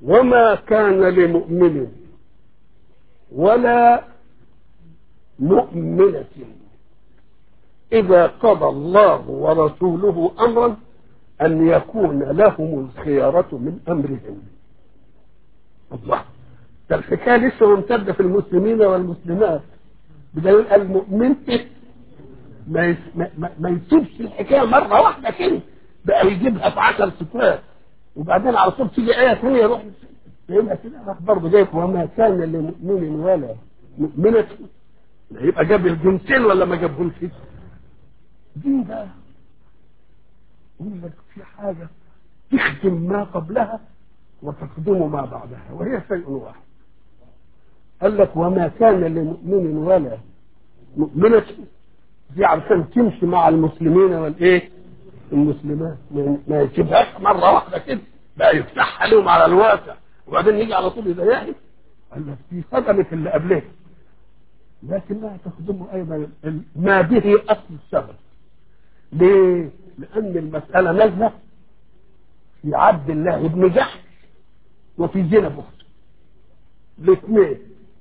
وما كان لمؤمن ولا مؤمنة إذا قضى الله ورسوله أمرا أن يكون لهم الخيارة من أمرهم الله ده الحكاية لسه ممتدة في المسلمين والمسلمات بدليل المؤمن ما, يس... ما... ما... ما يسيبش الحكاية مرة واحدة كده بقى يجيبها في عشر سترات وبعدين على طول تيجي آية ثانية يروح يبقى كده راح برضه جايب وما كان لمؤمن ولا مؤمنة يبقى جاب الجنسين ولا ما جابهمش دي بقى يقول لك في حاجة تخدم ما قبلها وتخدم ما بعدها وهي شيء واحد قال لك وما كان لمؤمن ولا مؤمنة دي عشان تمشي مع المسلمين والايه المسلمات ما يسيبهاش مرة واحدة كده بقى يفتحها لهم على الواقع وبعدين يجي على طول يضايقهم قال لك دي خدمت اللي قبلها لكنها تخدم ايضا ما به اصل السبب ليه؟ لان المساله نازله في عبد الله بن جحش وفي زينب اخته الاثنين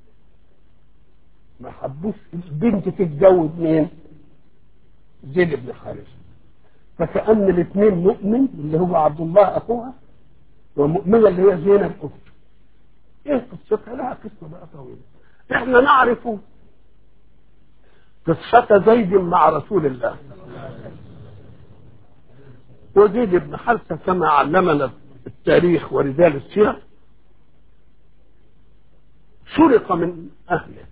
ما حبوش البنت تتجوز مين؟ زيد بن حارثه فكأن الاثنين مؤمن اللي هو عبد الله اخوها ومؤمنه اللي هي زينب اخته ايه قصتها؟ لها قصه بقى طويله احنا نعرف قصة زيد مع رسول الله وزيد بن حارثة كما علمنا التاريخ ورجال السيرة سرق من أهله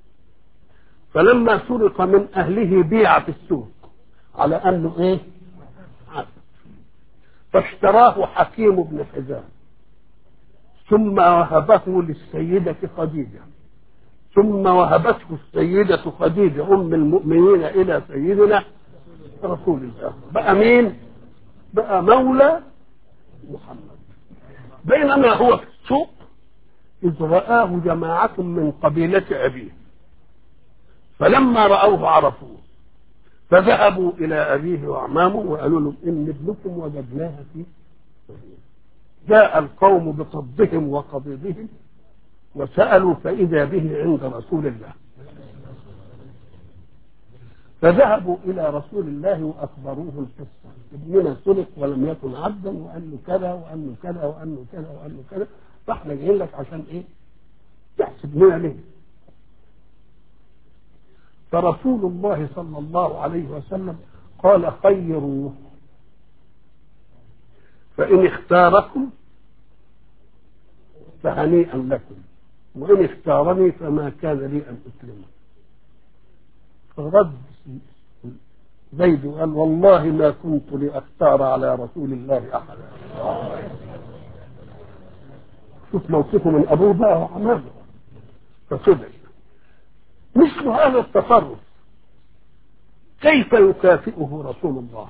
فلما سرق من أهله بيع في السوق على أنه إيه عبد فاشتراه حكيم بن حزام ثم وهبه للسيدة خديجة ثم وهبته السيدة خديجة أم المؤمنين إلى سيدنا رسول الله بقى مين بقى مولى محمد بينما هو في السوق إذ رآه جماعة من قبيلة أبيه فلما رأوه عرفوه فذهبوا إلى أبيه وأعمامه وقالوا له إن ابنكم وجدناها في جاء القوم بقبضهم وقبيضهم وسألوا فإذا به عند رسول الله فذهبوا إلى رسول الله وأخبروه القصة ابننا سرق ولم يكن عبدا وأنه كذا وأنه كذا وأنه كذا وأنه كذا فاحنا جايين لك عشان إيه؟ تحسب لنا ليه؟ فرسول الله صلى الله عليه وسلم قال خيروه فإن اختاركم فهنيئا لكم وإن اختارني فما كان لي أن أسلمه فرد زيد قال والله ما كنت لأختار على رسول الله أحدا شوف موقفه من أبوه بقى وعمامه فصدق مثل هذا التصرف كيف يكافئه رسول الله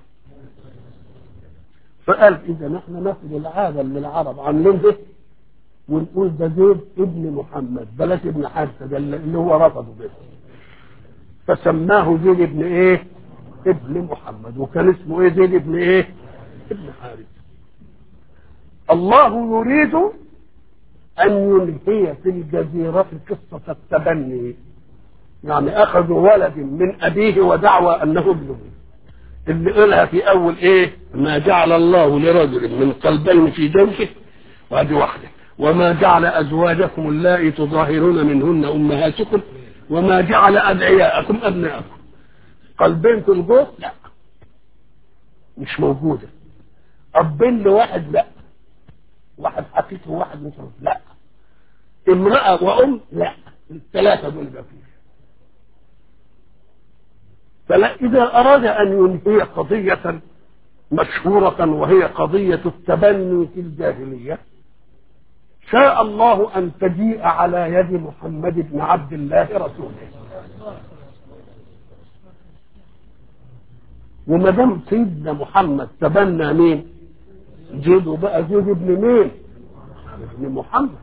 فقال إذا نحن ناخذ العادة من العرب عاملين ده ونقول ده زيد ابن محمد بلاش ابن حارثة ده اللي هو رفضه به فسماه زيد ابن ايه ابن محمد وكان اسمه ايه زيد ابن ايه ابن حارثة الله يريد ان ينهي في الجزيرة قصة التبني يعني اخذوا ولد من ابيه ودعوى انه ابنه اللي قالها في اول ايه ما جعل الله لرجل من قلبين في جوفه وهذه واحده وما جعل ازواجكم اللائي تظاهرون منهن امهاتكم وما جعل ادعياءكم ابناءكم قلبين في الجوف لا مش موجوده ابين لواحد لا واحد حقيقي وواحد مش لا امراه وام لا الثلاثه دول ما فيش فلا إذا أراد أن ينهي قضية مشهورة وهي قضية التبني في الجاهلية شاء الله أن تجيء على يد محمد بن عبد الله رسوله وما دام سيدنا محمد تبنى مين؟ زيد بقى زيد ابن مين؟ ابن محمد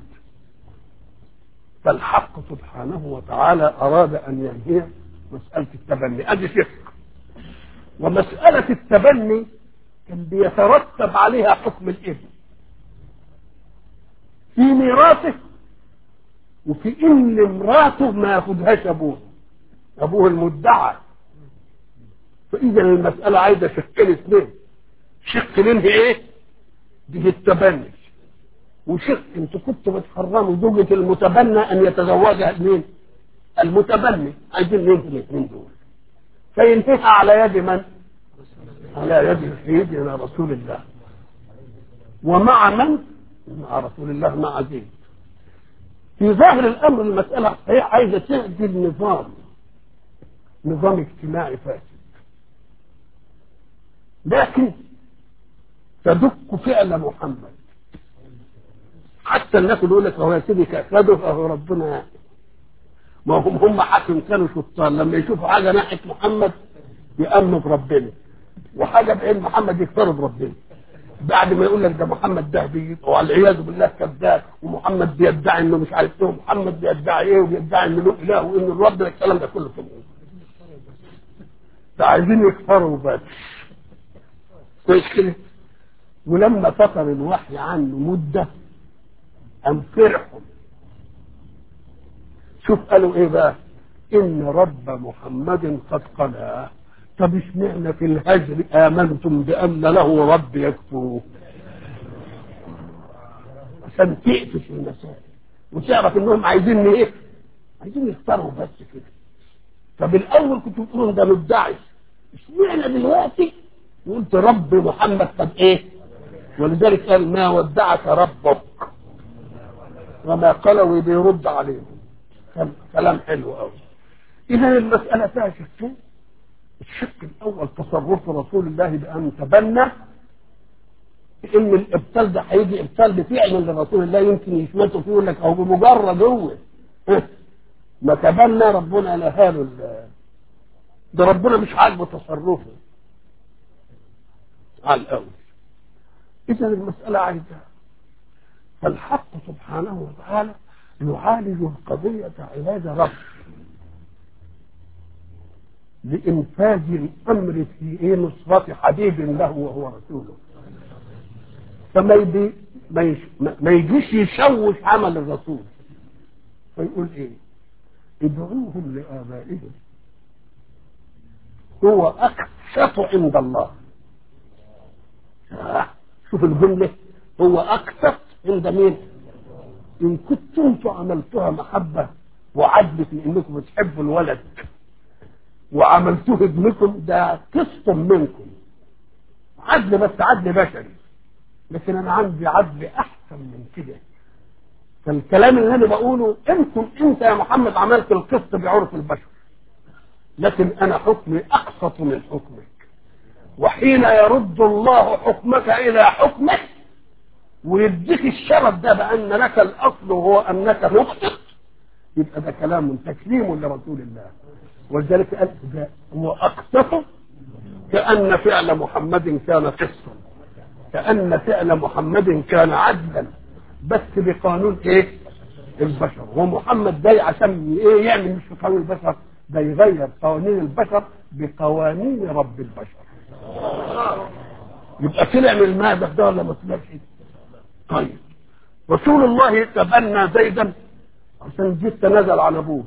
فالحق سبحانه وتعالى أراد أن ينهي مسألة التبني أدي فقه ومسألة التبني كان بيترتب عليها حكم الابن في ميراثه وفي ان مراته ما ياخدهاش ابوه ابوه المدعى فاذا المساله عايزه شقين اثنين شق منه ايه دي التبني وشق انتوا كنتوا بتحرموا زوجة المتبنى ان يتزوجها مين المتبني عايزين ننهي الاثنين دول فينتهي على يد من على يد سيدنا رسول الله ومع من مع رسول الله مع زيد في ظاهر الامر المساله هي عايزه تعدل نظام نظام اجتماعي فاسد لكن تدق فعل محمد حتى الناس اللي يقول لك هو يا سيدي كأكده فهو ربنا ما هم هم حاكم كانوا شطار لما يشوفوا حاجه ناحيه محمد يامنوا بربنا وحاجه بعين محمد يكفروا بربنا بعد ما يقول لك ده محمد ده بي والعياذ بالله كذاب ومحمد بيدعي انه مش عارف ايه ومحمد بيدعي ايه وبيدعي انه له اله وان الرب ده الكلام ده كله كله ده عايزين يكفروا بس كويس كده ولما فتر الوحي عنه مده أم فرحوا شوف قالوا ايه بقى ان رب محمد قد قلى طب اشمعنى في الهجر امنتم بان له رب يكفر عشان تقفش المسائل وتعرف انهم عايزين ايه عايزين يختاروا بس كده طب الاول كنتوا بتقولوا ده مدعي اشمعنى دلوقتي قلت رب محمد قد ايه ولذلك قال ما ودعك ربك وما قالوا بيرد عليهم كلام حلو قوي اذا المساله فيها شقين الشق الاول تصرف رسول الله بان تبنى ان الابطال ده هيجي ابطال بفعل لرسول الله يمكن يشمته فيه يقول لك او بمجرد هو ما تبنى ربنا لهاله ده ربنا مش عاجبه تصرفه على الاول اذا المساله عايزه فالحق سبحانه وتعالى يعالج القضية علاج رب لإنفاذ الأمر في إيه نصرة حبيب له وهو رسوله فما يدي ما, يش ما يجيش يشوش عمل الرسول فيقول إيه ادعوهم لآبائهم هو أقسط عند الله شوف الجملة هو أقسط عند مين؟ إن كنتم انتم عملتوها محبة وعدل في إنكم بتحبوا الولد وعملتوه ابنكم ده قسط منكم عدل بس عدل بشري لكن أنا عندي عدل أحسن من كده فالكلام اللي أنا بقوله أنتم أنت يا محمد عملت القسط بعرف البشر لكن أنا حكمي أقسط من حكمك وحين يرد الله حكمك إلى حكمك ويديك الشرف ده بأن لك الأصل وهو أنك مخطئ يبقى ده كلام تكريم لرسول الله ولذلك قال ده هو أقسط كأن فعل محمد كان قسطا كأن فعل محمد كان عدلا بس بقانون ايه البشر ومحمد جاي عشان ايه يعمل مش في قانون البشر ده يغير قوانين البشر بقوانين رب البشر يبقى طلع من المهدف ده ولا ما طلعش طيب رسول الله تبنى زيدا عشان جيت تنازل عن ابوه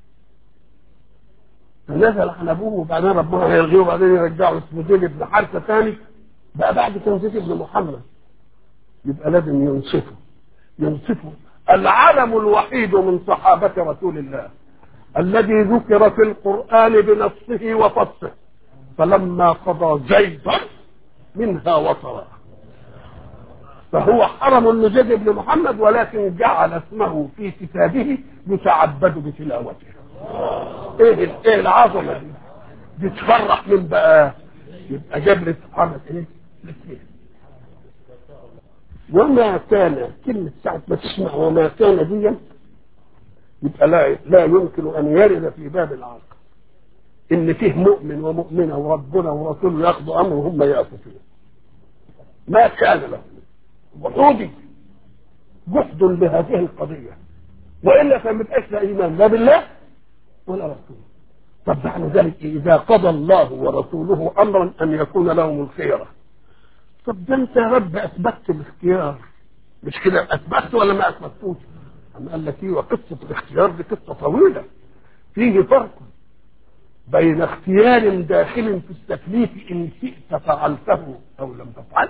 تنازل عن ابوه وبعدين ربنا هيلغيه وبعدين يرجعه اسمه زيد بن حارثه ثاني بقى بعد كان زيد بن محمد يبقى لازم ينصفه ينصفه العلم الوحيد من صحابة رسول الله الذي ذكر في القرآن بنصه وفصه فلما قضى زيدا منها وطرا فهو حرم لزيد بن محمد ولكن جعل اسمه في كتابه يتعبد بتلاوته ايه ايه العظمه دي دي تفرح من بقى يبقى جاب لي سبحانه ايه الاثنين وما كان كلمة ساعة ما تسمع وما كان دي يبقى لا لا يمكن أن يرد في باب العقل إن فيه مؤمن ومؤمنة وربنا ورسوله ياخذوا أمر وهم يأخذوا فيه ما كان له وحودي جحد بهذه القضية وإلا فما يبقاش لا إيمان لا بالله ولا رسوله طب معنى ذلك إذا قضى الله ورسوله أمرا أن يكون لهم الخيرة طب ده أنت يا رب أثبتت الاختيار مش كده اثبتت ولا ما اثبتوش أم قال لك ايه وقصه الاختيار دي قصه طويله فيه فرق بين اختيار داخل في التكليف ان شئت فعلته او لم تفعل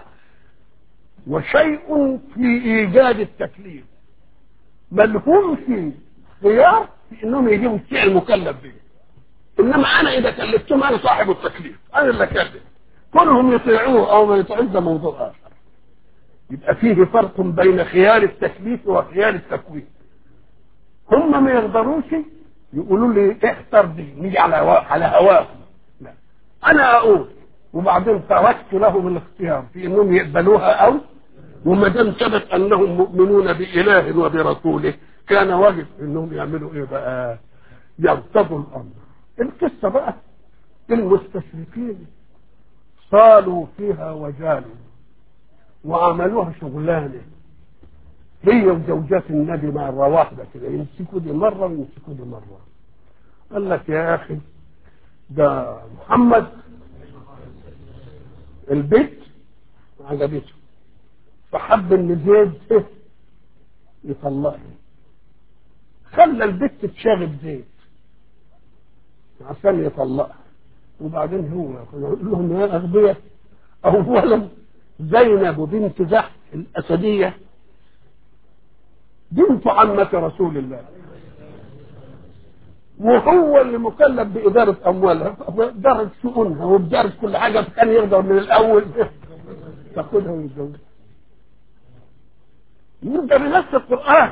وشيء في ايجاد التكليف ملهوم في خيار في انهم يجيبوا الشيء المكلف به انما انا اذا كلفتهم انا صاحب التكليف انا اللي اكلف كلهم يطيعوه او ما يطيعوش ده موضوع اخر يبقى فيه فرق بين خيار التكليف وخيار التكوين هم ما يقدروش يقولوا لي اختر دي نيجي على هوا على هواهم لا انا اقول وبعدين تركت لهم الاختيار في انهم يقبلوها او وما دام ثبت انهم مؤمنون باله وبرسوله كان واجب انهم يعملوا ايه بقى يرتضوا الامر القصه بقى المستشرقين صالوا فيها وجالوا وعملوها شغلانه هي وزوجات النبي مرة واحدة كده يمسكوا دي مرة ويمسكوا دي مرة قال لك يا أخي ده محمد البيت عجبته فحب ان زيد يطلقها خلى البت تشاغب زيد عشان يطلقها وبعدين هو يقول لهم يا أغبياء أولا زينب بنت زحف الأسدية بنت عمة رسول الله وهو اللي مكلف بإدارة أموالها بإدارة شؤونها وبإدارة كل حاجة كان يقدر من الأول تاخدها ويتجوزها يبقى بنفس القرآن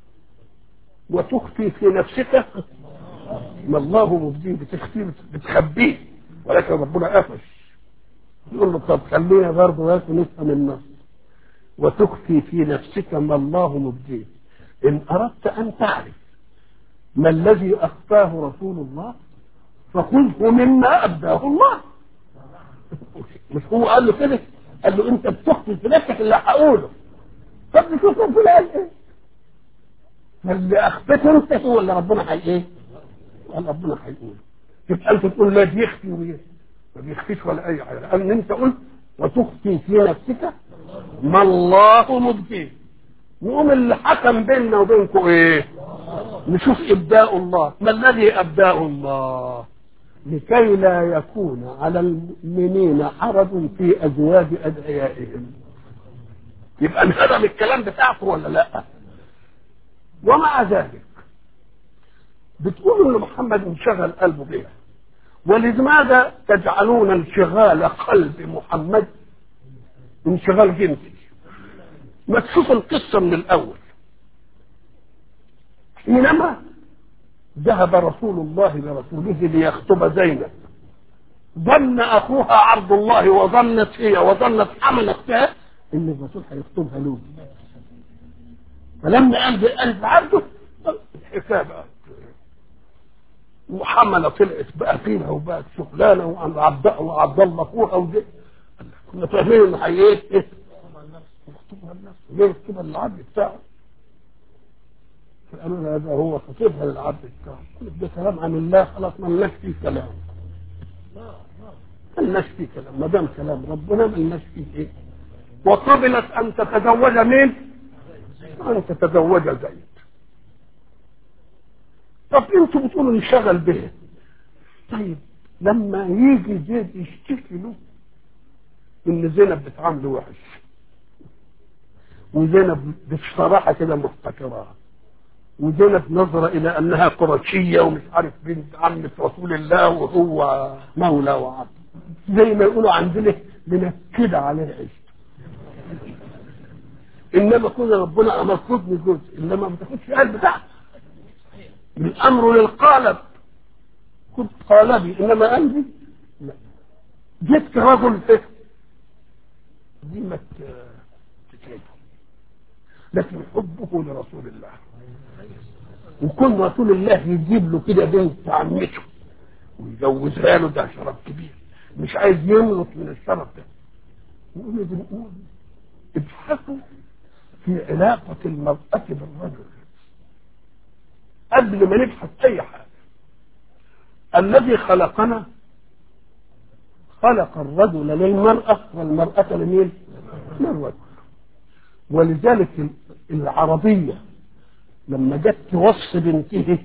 وتخفي في نفسك ما الله مبديه بتخفيه بتخبيه ولكن ربنا قفش يقول له طب خلينا برضه ياكل نفهم النص وتخفي في نفسك ما الله مبديه إن أردت أن تعرف ما الذي أخفاه رسول الله فخذه مما أبداه الله مش هو قال له كده قال له أنت بتخفي في نفسك اللي هقوله طب نشوف ربنا قال إيه فاللي أخفته أنت هو اللي ربنا هي إيه قال ربنا هيقول تبقى أنت تقول لا بيخفي وبيه ما بيخفيش ولا أي حاجة لأن أنت قلت وتخفي في نفسك ما الله مبديه يقوم اللي حكم بيننا وبينكم ايه نشوف ابداء الله ما الذي ابداء الله لكي لا يكون على المؤمنين حرج في ازواج ادعيائهم يبقى انهدم الكلام بتاعكم ولا لا ومع ذلك بتقولوا ان محمد انشغل قلبه بها ولماذا تجعلون انشغال قلب محمد انشغال جنسي ما تشوف القصة من الأول حينما ذهب رسول الله لرسوله ليخطب زينب ظن أخوها عبد الله وظنت هي وظنت حمل أختها إن الرسول هيخطبها له فلما قال بألف عبده الحكاية بقى وحملة طلعت بقى فيها وبقت شغلانة وعبد وعبد الله أخوها ودي كنا فاهمين إن هي إيه يخطبها لنفسه ليه يكتبها للعبد بتاعه فقالوا له هذا هو خطيبها للعبد بتاعه ده كلام عن الله خلاص ما لناش فيه كلام ما لناش فيه كلام ما دام كلام ربنا ما لناش فيه ايه وقبلت ان تتزوج مين؟ ان تتزوج زيد طب انتوا بتقولوا انشغل به طيب لما يجي زيد يشتكي له ان زينب بتعامله وحش وزينب بصراحه كده محتكراها وزينب نظرة إلى أنها قرشية ومش عارف بنت عمة رسول الله وهو مولى وعبد زي ما يقولوا عندنا بنكد عليه عيش إنما كنا ربنا أمرتني جزء إنما ما تاخدش قلب تحت الأمر للقالب كنت قالبي إنما قلبي لا جيت كرجل فكر دي ما تتعبه لكن حبه لرسول الله وكل رسول الله يجيب له كده بنت عمته ويجوزها له ده شرف كبير مش عايز يملط من الشرف ده نقول بنقول ابحثوا في علاقة المرأة بالرجل قبل ما نبحث أي حاجة الذي خلقنا خلق الرجل للمرأة والمرأة لمين؟ للرجل ولذلك العربية لما جت توصي بنته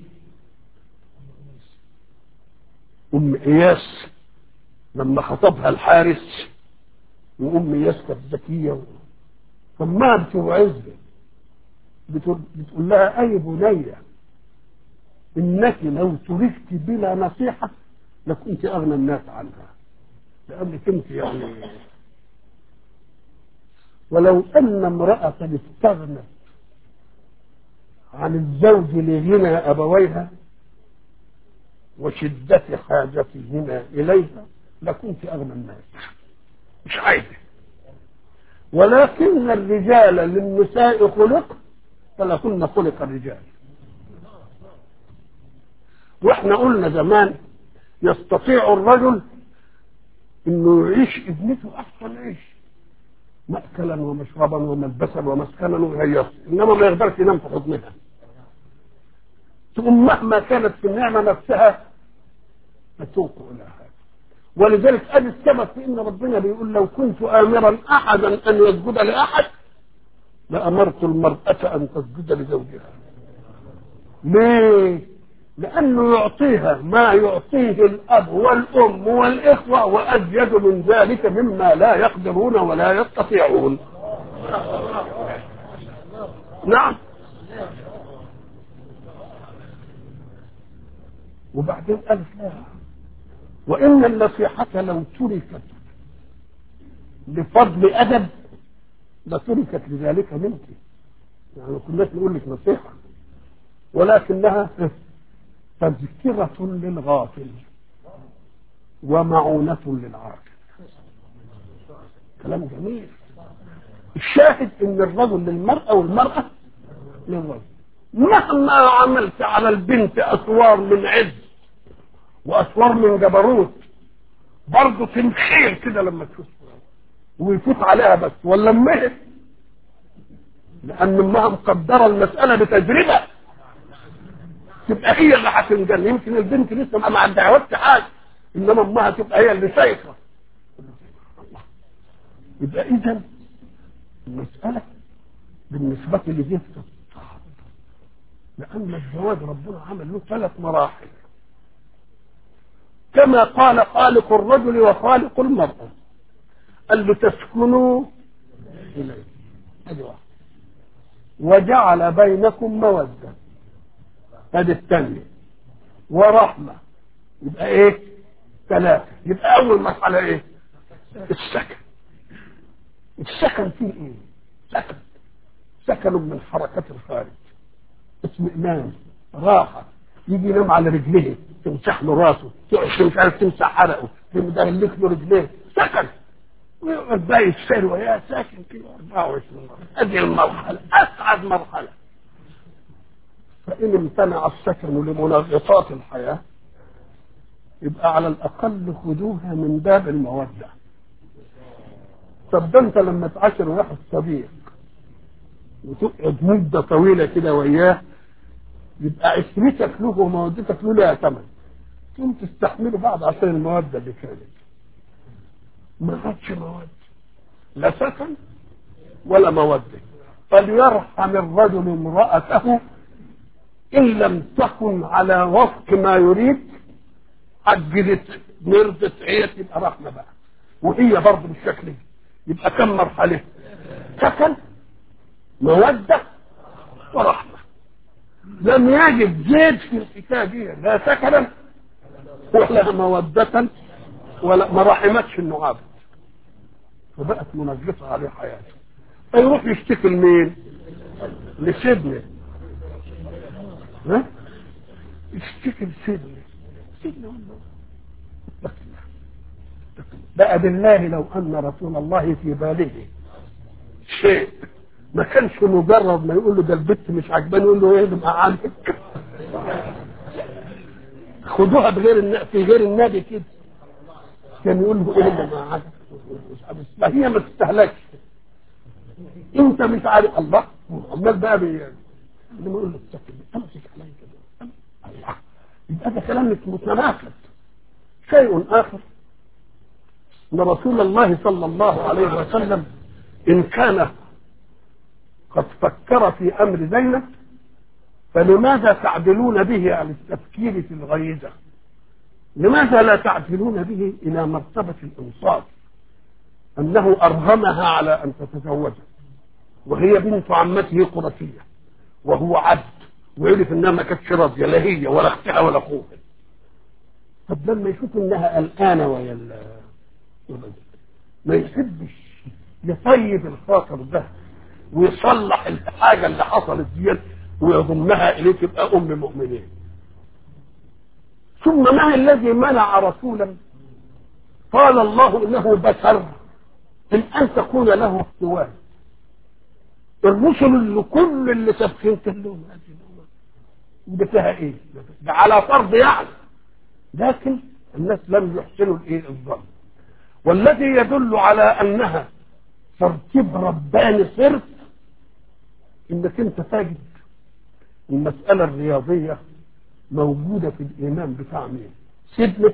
أم إياس لما خطبها الحارس وأم إياس كانت ذكية فما بتوعظها بتقول, بتقول لها أي بنية إنك لو تركت بلا نصيحة لكنت أغنى الناس عنها لأنك أنت يعني ولو أن امرأة استغنت عن الزوج لغنى أبويها وشدة حاجتهما إليها لكنت أغنى الناس مش عايزة ولكن الرجال للنساء خلق فلهن خلق الرجال واحنا قلنا زمان يستطيع الرجل انه يعيش ابنته احسن عيش مأكلا ومشربا وملبسا ومسكنا وهيص انما ما يقدرش ينام في حضنها تقوم مهما كانت في النعمة نفسها تسوق إلى هذا ولذلك ادي السبب في ان ربنا بيقول لو كنت امرا احدا ان يسجد لاحد لامرت المراه ان تسجد لزوجها ليه لانه يعطيها ما يعطيه الاب والام والاخوه وازيد من ذلك مما لا يقدرون ولا يستطيعون نعم وبعدين قال لا وإن النصيحة لو تركت لفضل أدب لتركت لذلك منك يعني كناش نقول لك نصيحة ولكنها تذكرة للغافل ومعونة للعاقل كلام جميل الشاهد ان الرجل للمرأة والمرأة للرجل مهما عملت على البنت اسوار من عز واسوار من جبروت برضه تنخير كده لما تشوف ويفوت عليها بس ولا امها لان امها مقدره المساله بتجربه تبقى هي اللي هتنجن يمكن البنت لسه ما عندها حاجه انما امها تبقى هي اللي شايفه يبقى اذا المساله بالنسبه لدي لأن الزواج ربنا عمل له ثلاث مراحل كما قال خالق الرجل وخالق المرأة قال له تسكنوا إليه هذه واحدة وجعل بينكم مودة هذه الثانية ورحمة يبقى ايه ثلاثة يبقى أول مرحلة ايه السكن السكن فيه ايه سكن سكن من حركة الخارج اطمئنان راحة يجي ينام على رجليه تمسح له راسه تقعد مش عارف تمسح حرقه تمدلك له رجليه سكن ويقعد بقى الثروة يا ساكن كده 24 مرة هذه المرحلة أسعد مرحلة فإن امتنع السكن لمنغصات الحياة يبقى على الأقل خذوها من باب المودة طب ده أنت لما تعاشر واحد صديق وتقعد مدة طويلة كده وياه يبقى عشرتك له ومودتك له لها ثمن تقوم تستحملوا بعض عشان المودة اللي كانت ما عادش مودة لا سكن ولا مودة فليرحم الرجل امرأته إن لم تكن على وفق ما يريد عجلت مرضت عيت يبقى رحمة بقى وهي برضه بالشكل ده يبقى كم مرحلة سكن مودة ورحمة لم يجد زيد في الحكاية دي لا سكنا ولا مودة ولا ما رحمتش النعاب فبقت منغصة عليه حياته فيروح يشتكي لمين؟ لسيدنا ها؟ يشتكي لسيدنا سيدنا بقى بالله لو ان رسول الله في باله شيء ما كانش مجرد ما يقول له ده البت مش عجباني يقول له ايه ده مقعدك خدوها بغير الن... في غير النبي كده كان يقول له ايه اللي مقعدك ما هي ما تستهلكش انت مش عارف الله عمال بقى بي لما يقول له استكبر امسك عليا كده الله يبقى ده كلام مش متناقض شيء اخر ان رسول الله صلى الله عليه وسلم ان كان قد فكر في أمر زينب فلماذا تعدلون به عن التفكير في الغريزة لماذا لا تعدلون به إلى مرتبة الإنصاف أنه أرغمها على أن تتزوجه وهي بنت عمته قرشية وهو عبد ويعرف انها ما كانتش راضيه لا هي ولا اختها ولا اخوها طب لما يشوف انها قلقانه ويا ما يحبش يطيب الخاطر ده ويصلح الحاجه اللي حصلت دي ويضمها اليه تبقى ام مؤمنين ثم ما الذي منع رسولا قال الله انه بشر من ان تكون له احتوال الرسل اللي كل اللي سابقين كلهم هذه الامه ده فيها ايه؟ ده على فرض يعني لكن الناس لم يحسنوا الايه الظن والذي يدل على انها ترتيب رباني صرف انك انت تجد المساله الرياضيه موجوده في الايمان بتاع مين؟ سيدنا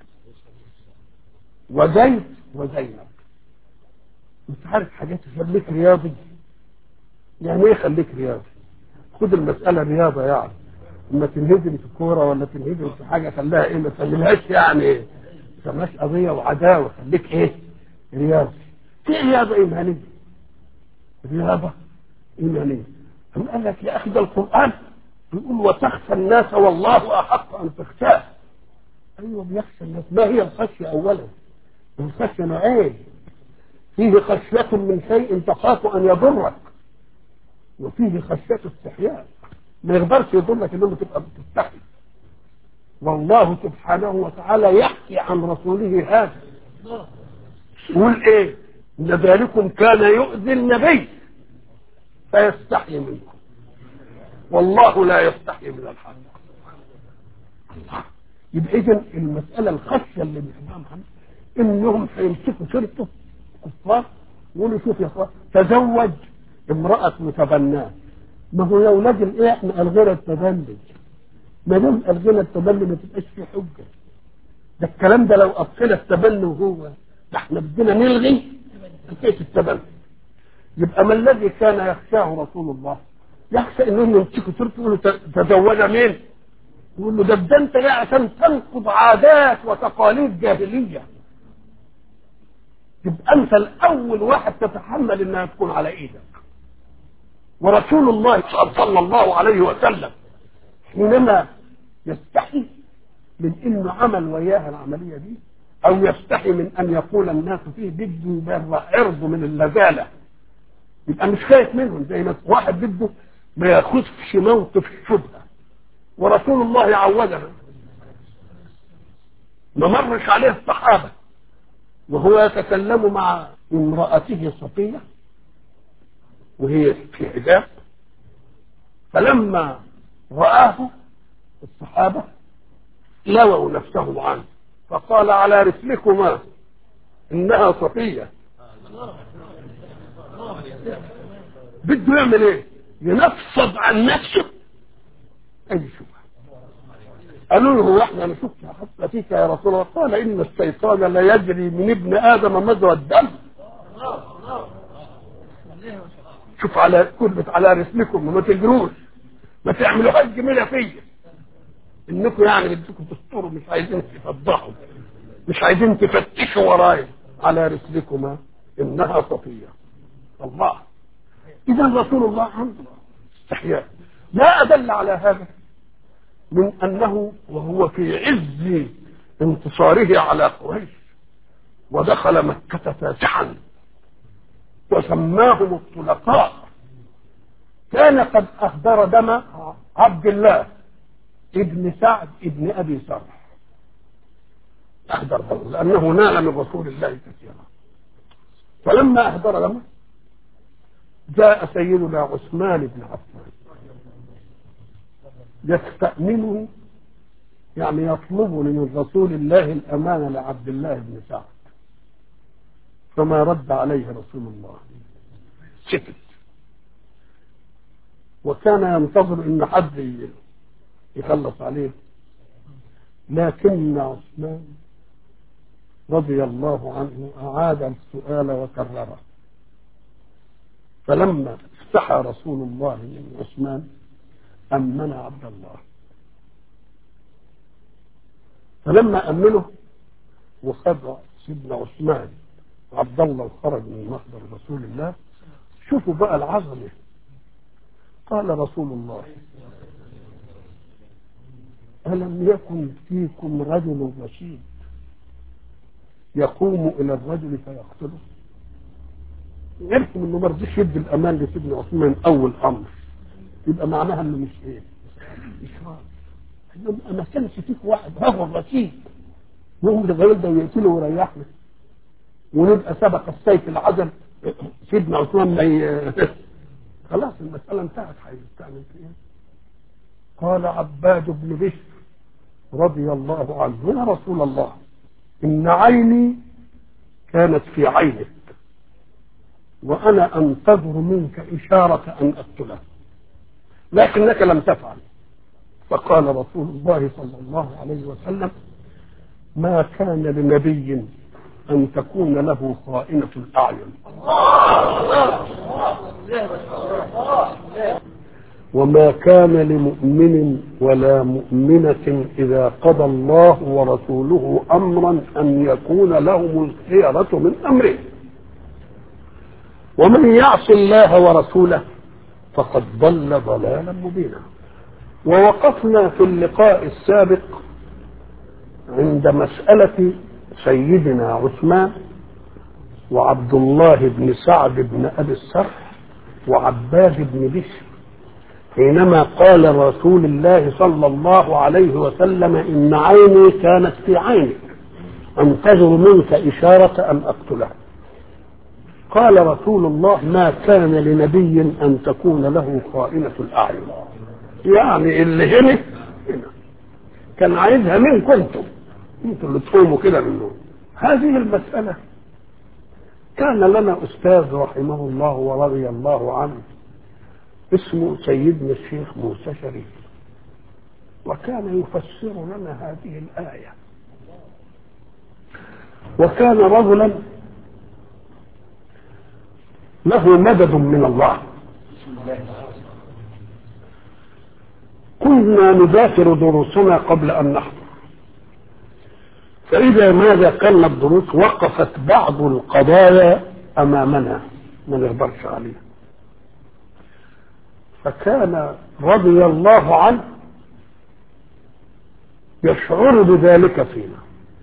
وزيد وزينب انت عارف حاجات تخليك رياضي يعني ايه خليك رياضي خد المسألة رياضة يعني اما تنهزم في الكورة ولا تنهزم في حاجة خليها ايه ما تخليهاش يعني ايه ما قضية وعداوة خليك ايه رياضي في رياضة ايمانية رياضة ايمانية هم قال لك يا اخي ده القرآن بيقول وتخشى الناس والله احق ان تخشاه ايوه بيخشى الناس ما هي الخشية اولا الخشية نوعين فيه خشية من شيء تخاف ان يضرك وفيه خشية استحياء ما يقدرش يضرك انه تبقى بتستحي والله سبحانه وتعالى يحكي عن رسوله هذا يقول ايه ان ذلكم كان يؤذي النبي فيستحي منكم والله لا يستحي من الحق الله يبقى اذا المساله الخشيه اللي بيحبها محمد انهم هيمسكوا سيرته كفار يقولوا شوف يا اخوان تزوج امرأة متبناه ما هو يا ولاد الايه احنا الغينا التبني ما دام الغينا التبني ما تبقاش في حجة ده الكلام ده لو أبقينا التبني وهو ده احنا بدنا نلغي حكاية التبني يبقى ما الذي كان يخشاه رسول الله يخشى انهم يمسكوا سيرته يقولوا تزوج مين؟ يقول له ده ده انت جاي عشان تنقض عادات وتقاليد جاهليه تبقى انت الاول واحد تتحمل انها تكون على ايدك ورسول الله صلى الله عليه وسلم حينما يستحي من انه عمل وياها العمليه دي او يستحي من ان يقول الناس فيه بده يبرع عرضه من اللذاذه يبقى مش خايف منهم زي ما واحد بده ما ياخذش موقف الشبهه ورسول الله عودنا ما مرش عليه الصحابه وهو يتكلم مع امرأته صفية وهي في حجاب فلما رآه الصحابة لووا نفسهم عنه فقال على رسلكما إنها صفية بده يعمل ايه ينفض عن نفسه اي شبهه قالوا له هو احنا نشك حتى فيك يا رسول الله قال ان الشيطان لا يجري من ابن ادم مجرى الدم شوف على كلمة على رسلكم ما تجروش ما تعملوهاش جميلة فيا انكم يعني بدكم تستروا مش عايزين تفضحوا مش عايزين تفتشوا ورايا على رسلكما انها صفية الله اذا رسول الله عنده استحياء لا ادل على هذا من انه وهو في عز انتصاره على قريش ودخل مكة فاتحا وسماهم الطلقاء كان قد اهدر دم عبد الله ابن سعد ابن ابي سرح اهدر دمه لانه نال من رسول الله كثيرا فلما اهدر دمه جاء سيدنا عثمان بن عفان يستأمنه يعني يطلب من رسول الله الأمانة لعبد الله بن سعد فما رد عليه رسول الله سكت وكان ينتظر ان حد يخلص عليه لكن عثمان رضي الله عنه أعاد السؤال وكرره فلما استحى رسول الله من عثمان أمن عبد الله فلما أمنه وخد سيدنا عثمان عبد الله وخرج من محضر رسول الله شوفوا بقى العظمة قال رسول الله ألم يكن فيكم رجل رشيد يقوم إلى الرجل فيقتله عرفوا انه ما رضيش يدي الامان لسيدنا عثمان اول امر يبقى معناها انه مش ايه؟ مش راضي ما كانش فيك واحد هو الرشيد يقوم الراجل ده ويقتله ويريحنا ونبقى سبق السيف العزل سيدنا عثمان ما ي... خلاص المسألة انتهت هيستعمل في ايه؟ قال عباد بن بشر رضي الله عنه يا رسول الله إن عيني كانت في عينك وأنا أنتظر منك إشارة أن أقتله لكنك لم تفعل فقال رسول الله صلى الله عليه وسلم ما كان لنبي أن تكون له خائنة الأعين وما كان لمؤمن ولا مؤمنة إذا قضى الله ورسوله أمرا أن يكون لهم الخيرة من أمره ومن يعص الله ورسوله فقد ضل ضلالا مبينا ووقفنا في اللقاء السابق عند مسألة سيدنا عثمان وعبد الله بن سعد بن أبي السرح وعباد بن بشر حينما قال رسول الله صلى الله عليه وسلم إن عيني كانت في عينك أنتظر منك إشارة أن أقتله قال رسول الله ما كان لنبي أن تكون له خائنة الأعين يعني اللي هنا هنا كان عايزها منكم انتم انتم اللي تقوموا كده منه هذه المسألة كان لنا أستاذ رحمه الله ورضي الله عنه اسمه سيدنا الشيخ موسى شريف وكان يفسر لنا هذه الآية وكان رجلا له مدد من الله كنا نذاكر دروسنا قبل أن نحضر فإذا ما ذاكرنا الدروس وقفت بعض القضايا أمامنا ما نقدرش عليها فكان رضي الله عنه يشعر بذلك فينا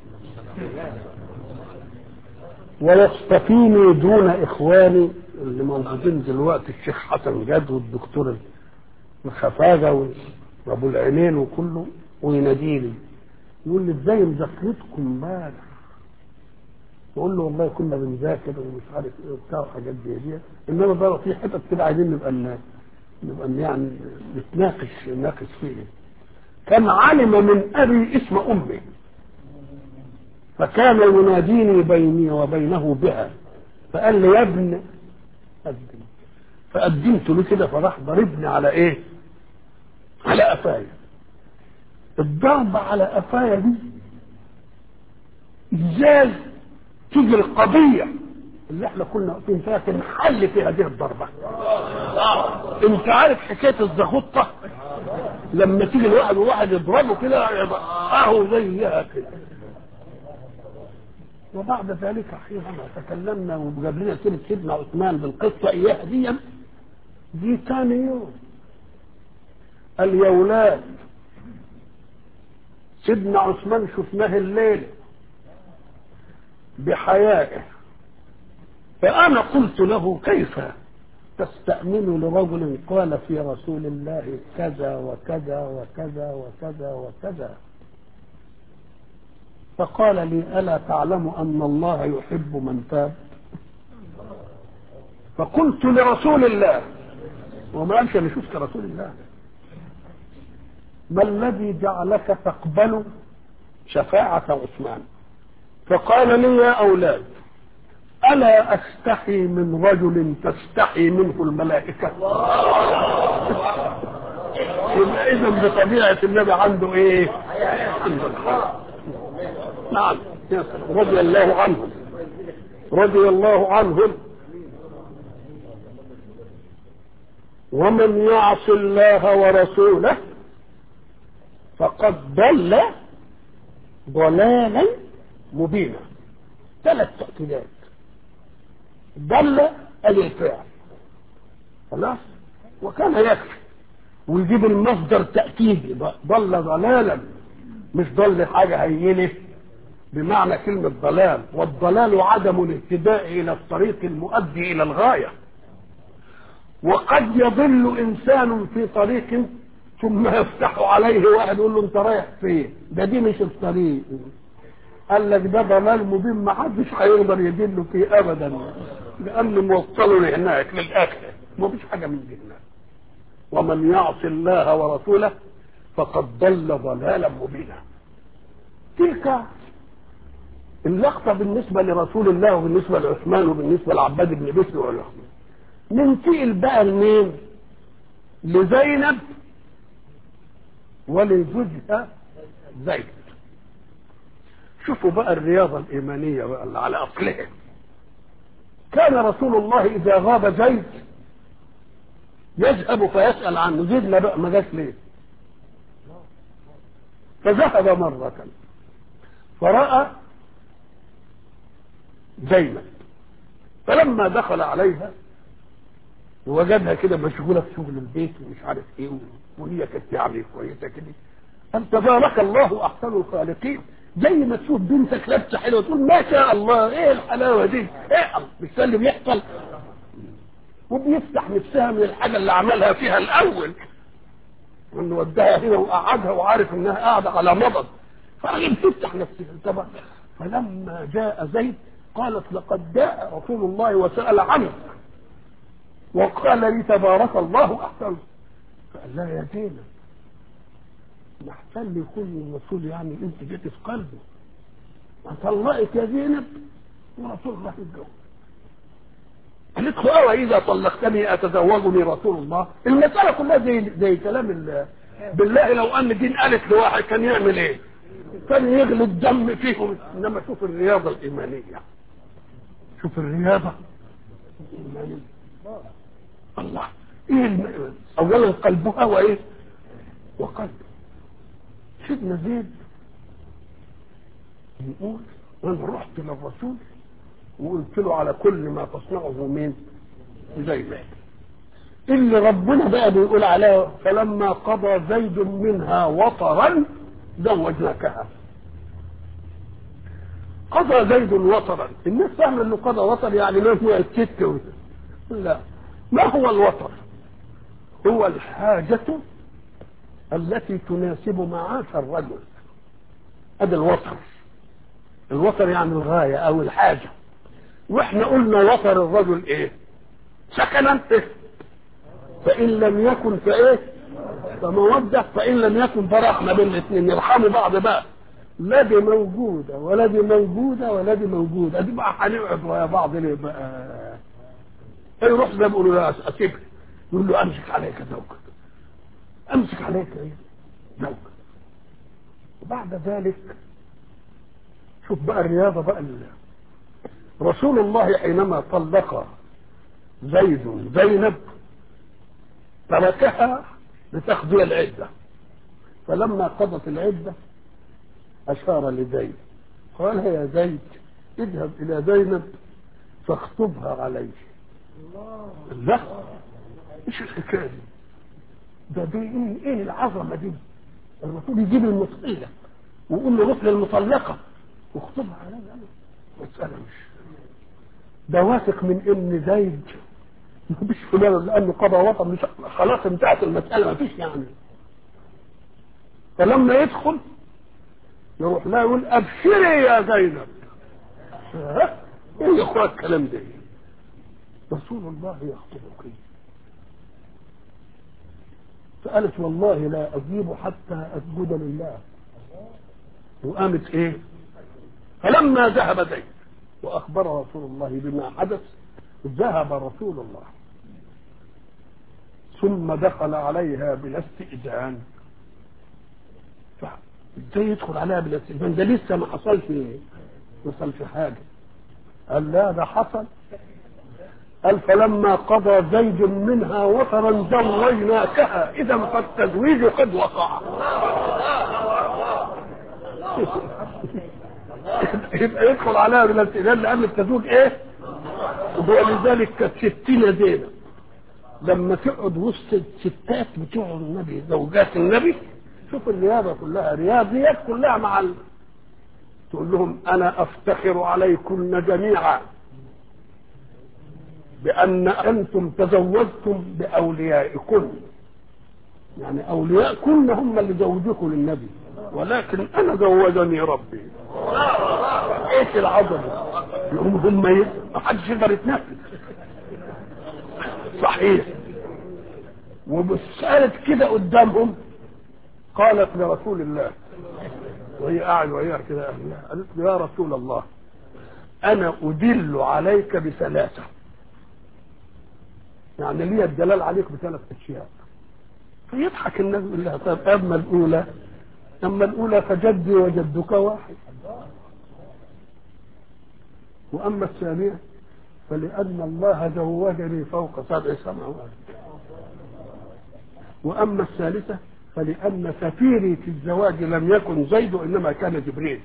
ويستفيني دون إخواني اللي موجودين دلوقتي الشيخ حسن جاد والدكتور الخفاجة وأبو العينين وكله ويناديني يقول لي ازاي مذاكرتكم امبارح يقول له والله كنا بنذاكر ومش عارف ايه وبتاع وحاجات زي دي انما بقى في حتت كده عايزين نبقى نبقى يعني نتناقش نناقش فيه كان علم من ابي اسم امي فكان يناديني بيني وبينه بها فقال لي يا ابن قدم فقدمت له كده فراح ضربني على ايه؟ على قفايا الضربة على قفايا دي ازاي تيجي القضية اللي احنا كنا واقفين فيها تنحل في هذه الضربة انت عارف حكاية الزغطة لما تيجي الواحد وواحد يضربه كده اهو زيها كده وبعد ذلك حينما تكلمنا وجاب لنا سيرة سيدنا عثمان بالقصة اياها دي دي ثاني يوم قال يا ولاد سيدنا عثمان شفناه الليل بحيائه فأنا قلت له كيف تستأمن لرجل قال في رسول الله كذا وكذا وكذا وكذا وكذا فقال لي ألا تعلم أن الله يحب من تاب فقلت لرسول الله وما قالش أنا شفت رسول الله ما الذي جعلك تقبل شفاعة عثمان فقال لي يا أولاد ألا أستحي من رجل تستحي منه الملائكة يبقى إذا بطبيعة النبي عنده إيه؟ عنده الحياة نعم رضي الله عنهم رضي الله عنهم ومن يعص الله ورسوله فقد ضل ضلالا مبينا ثلاث تأكيدات ضل الفعل خلاص وكان يكفي ويجيب المصدر تأكيدي ضل ضلالا مش ضل حاجة هينه بمعنى كلمة ضلال والضلال عدم الاهتداء إلى الطريق المؤدي إلى الغاية وقد يضل إنسان في طريق ثم يفتح عليه واحد يقول له أنت رايح فين؟ ده دي مش الطريق قال لك ده ضلال مبين ما حدش هيقدر يدل فيه أبدا لأنه موصله لهناك للآخرة ما فيش حاجة من دي هناك ومن يعص الله ورسوله فقد ضل ضلالا مبينا تلك اللقطة بالنسبة لرسول الله وبالنسبة لعثمان وبالنسبة لعباد بن بشر والعثمان ننتقل بقى لمين؟ لزينب ولزوجها زيد شوفوا بقى الرياضة الإيمانية بقى اللي على أصلها كان رسول الله إذا غاب زيد يذهب فيسأل عنه زيد لا بقى ما جاش ليه فذهب مرة فرأى زينب فلما دخل عليها ووجدها كده مشغولة في شغل البيت ومش عارف ايه وهي كانت يعني كويسة كده قال تبارك الله أحسن الخالقين زي ما تشوف بنتك لابسة حلوة تقول ما شاء الله ايه الحلاوة دي ايه مش ده اللي بيحصل وبيفتح نفسها من الحاجة اللي عملها فيها الأول انه وداها هنا وقعدها وعارف انها قاعدة على مضض فراجل تفتح نفسها طبعا فلما جاء زيد قالت لقد جاء رسول الله وسأل عنك وقال لي تبارك الله أحسن فقال لا يا زينب محتل يكون الرسول يعني انت جيت في قلبه أطلقك يا زينب ورسول الله يتجوز قالت له أوى إذا طلقتني أتزوجني رسول الله المسألة كلها زي زي كلام الله بالله لو أن دين قالت لواحد كان يعمل إيه؟ كان يغلي الدم فيهم إنما شوف الرياضة الإيمانية شوف الرياضة الإيمانية الله إيه الم... أولا قلبها وإيه؟ وقلب سيدنا زيد يقول أنا رحت للرسول وقلت له على كل ما تصنعه مين زي ما اللي ربنا بقى بيقول عليه فلما قضى زيد منها وطرا زوجناكها قضى زيد وطرا الناس فاهمه انه قضى وطر يعني ما هو الست لا ما هو الوطر هو الحاجة التي تناسب معاش الرجل هذا الوطر الوطر يعني الغاية او الحاجة واحنا قلنا وطر الرجل ايه سكنا إيه؟ فان لم يكن فايه فمودة فان لم يكن فرحمة بين الاثنين يرحموا بعض بقى لا دي موجودة ولا دي موجودة ولا دي موجودة دي بقى هنقعد ويا بعض ليه بقى يروح زي ما بيقولوا لا اسيبك يقول له امسك عليك زوجك امسك عليك ايه زوجك وبعد ذلك شوف بقى الرياضة بقى اللي. رسول الله حينما طلق زيد زينب تركها لتقضي العدة فلما قضت العدة أشار لزيد قال يا زيد اذهب إلى زينب فاخطبها عليه لا ايش الحكايه دي؟ ده دي ايه ايه العظمه دي؟ الرسول يجيب المصيله ويقول له روح للمطلقه واخطبها عليها مساله مش ده واثق من ان زيد مفيش فلان لانه قضى وطن مش خلاص انتهت المساله مفيش يعني فلما يدخل يروح لا يقول ابشري يا زينب ايه يا اخويا الكلام ده رسول الله يخطبك فقالت والله لا اجيب حتى اسجد لله وقامت ايه فلما ذهب زيد واخبر رسول الله بما حدث ذهب رسول الله ثم دخل عليها بلا استئذان ازاي يدخل عليها بلا استئذان ده لسه ما حصلش ما حصلش حاجه قال لا ده حصل قال فلما قضى زيد منها وطرا زوجناكها اذا فالتزويج قد وقع يبقى يدخل عليها من الابتلال لان التزويج ايه ولذلك كانت ستين زينب لما تقعد وسط الستات بتوع النبي زوجات النبي شوف الرياضة كلها رياضيات كلها مع ال... تقول لهم أنا أفتخر عليكن جميعا بأن أنتم تزوجتم بأوليائكن يعني أولياءكن هم اللي زوجوكم للنبي ولكن أنا زوجني ربي إيش العظمة يقوم هم إيه؟ ما حدش يقدر يتنفس صحيح ومسألة كده قدامهم قالت لرسول الله وهي قاعد وهي كده أهلها قالت له يا رسول الله أنا أدل عليك بثلاثة يعني لي الدلال عليك بثلاث أشياء فيضحك الناس يقول لها طيب أما الأولى أما الأولى فجدي وجدك واحد وأما الثانية فلأن الله زوجني فوق سبع سماوات وأما الثالثة فلأن سفيري في الزواج لم يكن زيد إنما كان جبريل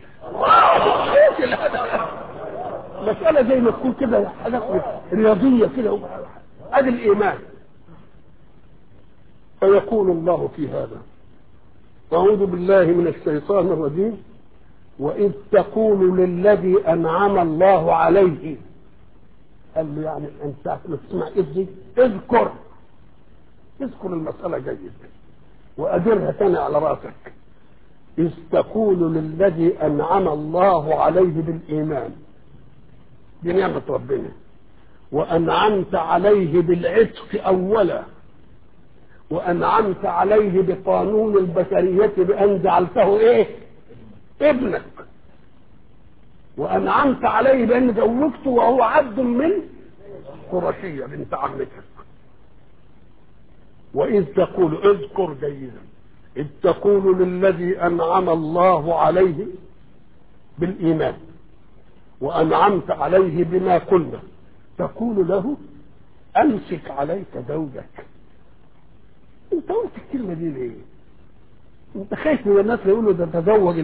مسألة زي ما تكون كده حاجات رياضية كده ادي الإيمان فيقول الله في هذا أعوذ بالله من الشيطان الرجيم وإذ تقول للذي أنعم الله عليه قال له يعني أنت ما تسمع إذ دي اذكر اذكر المسألة جيد وأدرها تاني على راسك إذ تقول للذي أنعم الله عليه بالإيمان دي نعمة ربنا وأنعمت عليه بالعتق أولا وأنعمت عليه بقانون البشرية بأن جعلته إيه؟ ابنك وأنعمت عليه بأن زوجته وهو عبد من قرشية بنت عمتك وإذ تقول اذكر جيدا إذ تقول للذي أنعم الله عليه بالإيمان وأنعمت عليه بما قلنا تقول له أمسك عليك زوجك أنت قلت الكلمة دي ليه؟ أنت خايف من الناس يقولوا ده تزوج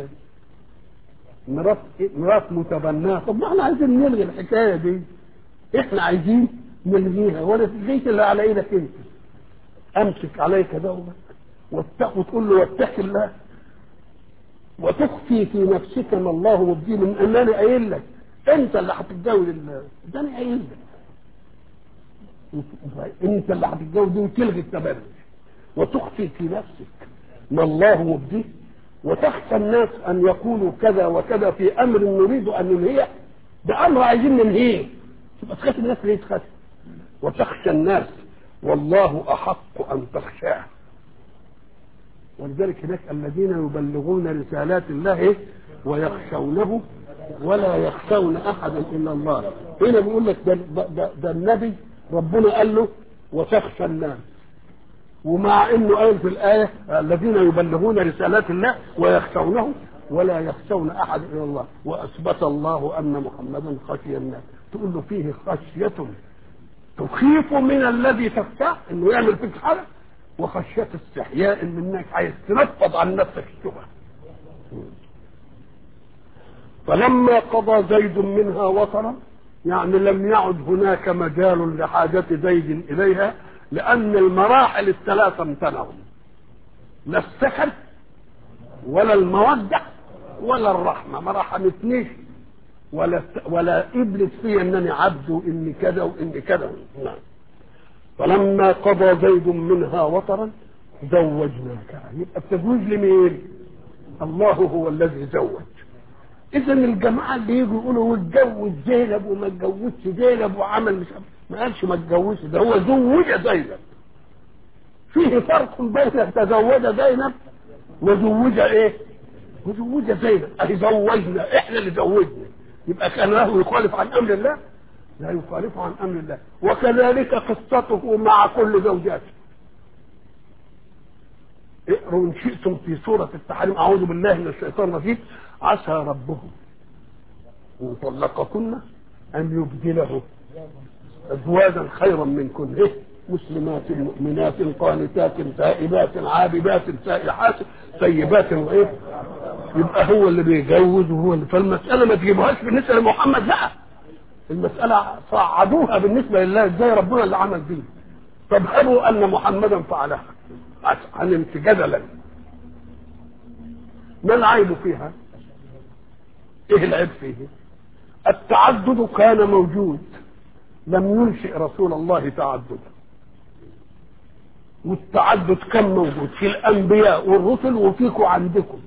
مرات مرات متبناه طب ما احنا عايزين نلغي الحكايه دي احنا عايزين نلغيها ولا تلغيش اللي على ايدك انت امسك عليك زوجك واتق وتقول له واتق الله وتخفي في نفسك ما الله مبديه من انني قايل لك انت اللي هتتجوز ده انا قايل لك انت اللي هتتجوز دي وتلغي التبرج وتخفي في نفسك ما الله مبديه وتخشى الناس ان يقولوا كذا وكذا في امر نريد ان ننهيه ده امر عايزين ننهيه تبقى تخاف الناس ليه تخاف وتخشى الناس والله احق ان تخشاه ولذلك هناك الذين يبلغون رسالات الله إيه؟ ويخشونه ولا يخشون احدا الا الله هنا بيقول لك ده, ده, ده النبي ربنا قال له وتخشى الناس ومع انه قال في الايه الذين يبلغون رسالات الله ويخشونه ولا يخشون احد الا الله واثبت الله ان محمدا خشي الناس تقول له فيه خشيه تخيف من الذي تخشاه انه يعمل فيك حاجه وخشيه استحياء منك عايز تنفض عن نفسك الشبهه فلما قضى زيد منها وطرا يعني لم يعد هناك مجال لحاجة زيد إليها لأن المراحل الثلاثة امتنعوا لا السكن ولا المودة ولا الرحمة ما رحمتنيش ولا ولا ابلس في انني عبد واني كذا واني كذا نعم فلما قضى زيد منها وطرا زوجناك يبقى التزويج لمين؟ الله هو الذي زوج اذا الجماعه اللي يجوا يقولوا اتجوز زينب وما اتجوزش زينب وعمل مش ما قالش ما اتجوزش ده هو زوج زينب فيه فرق بين تزوج زينب وزوج ايه؟ وزوج زينب اهي زوجنا احنا اللي زوجنا يبقى كان له يخالف عن امر الله لا يخالف عن امر الله وكذلك قصته مع كل زوجاته اقروا ان شئتم في سوره التحريم اعوذ بالله من الشيطان الرجيم عسى ربه ان طلقكن ان يبدله ازواجا خيرا منكن ايه مسلمات مؤمنات قانتات تائبات عابدات سائحات طيبات وايه يبقى هو اللي بيجوز وهو اللي فالمساله ما تجيبوهاش بالنسبه لمحمد لا المساله صعدوها بالنسبه لله ازاي ربنا اللي عمل دي طب هبوا ان محمدا فعلها علمت جدلا ما العيب فيها ايه العيب فيه التعدد كان موجود لم ينشئ رسول الله تعددا والتعدد كان موجود في الانبياء والرسل وفيكم عندكم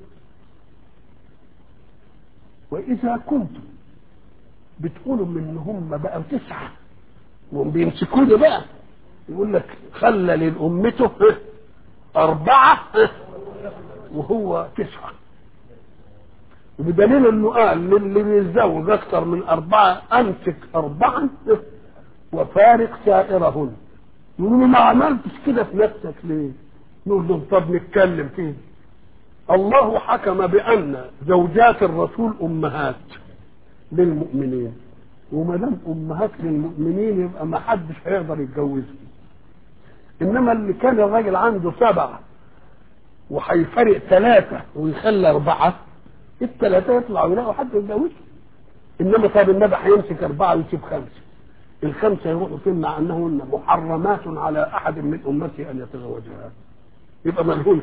واذا كنتم بتقولوا ان هم بقى تسعه وهم بيمسكوني بقى يقول لك خلى لامته اربعه وهو تسعه بدليل انه قال للي بيتزوج اكثر من اربعه امسك اربعا وفارق سائرهن يقولوا ما عملتش كده في نفسك ليه؟ نقول لهم طب نتكلم فيه الله حكم بان زوجات الرسول امهات للمؤمنين وما دام امهات للمؤمنين يبقى ما حدش هيقدر يتجوزهم انما اللي كان الراجل عنده سبعه وهيفرق ثلاثه ويخلي اربعه الثلاثه يطلعوا يلاقوا حد يتجوزهم انما طب النبي هيمسك اربعه ويسيب خمسه الخمسه يروحوا فين مع انهن محرمات على احد من امته ان يتزوجها يبقى ما لهمش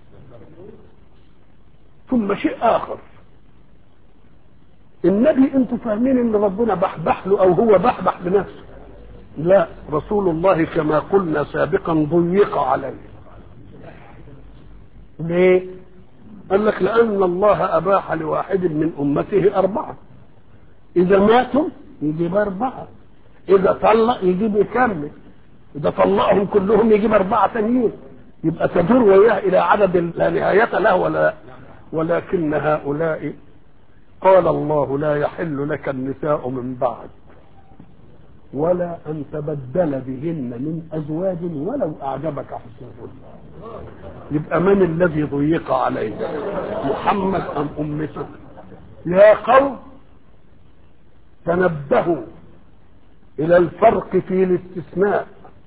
ثم شيء اخر النبي انتوا فاهمين ان ربنا بحبح له او هو بحبح بنفسه لا رسول الله كما قلنا سابقا ضيق عليه ليه قال لك لان الله اباح لواحد من امته اربعه اذا ماتوا يجيب اربعه اذا طلق يجيب يكمل اذا طلقهم كلهم يجيب اربعه ثانيين يبقى تدور وياه الى عدد لا نهايه له ولا ولكن هؤلاء قال الله لا يحل لك النساء من بعد ولا ان تبدل بهن من ازواج ولو اعجبك حسنهن يبقى من الذي ضيق عليه محمد ام امته يا قوم تنبهوا الى الفرق في الاستثناء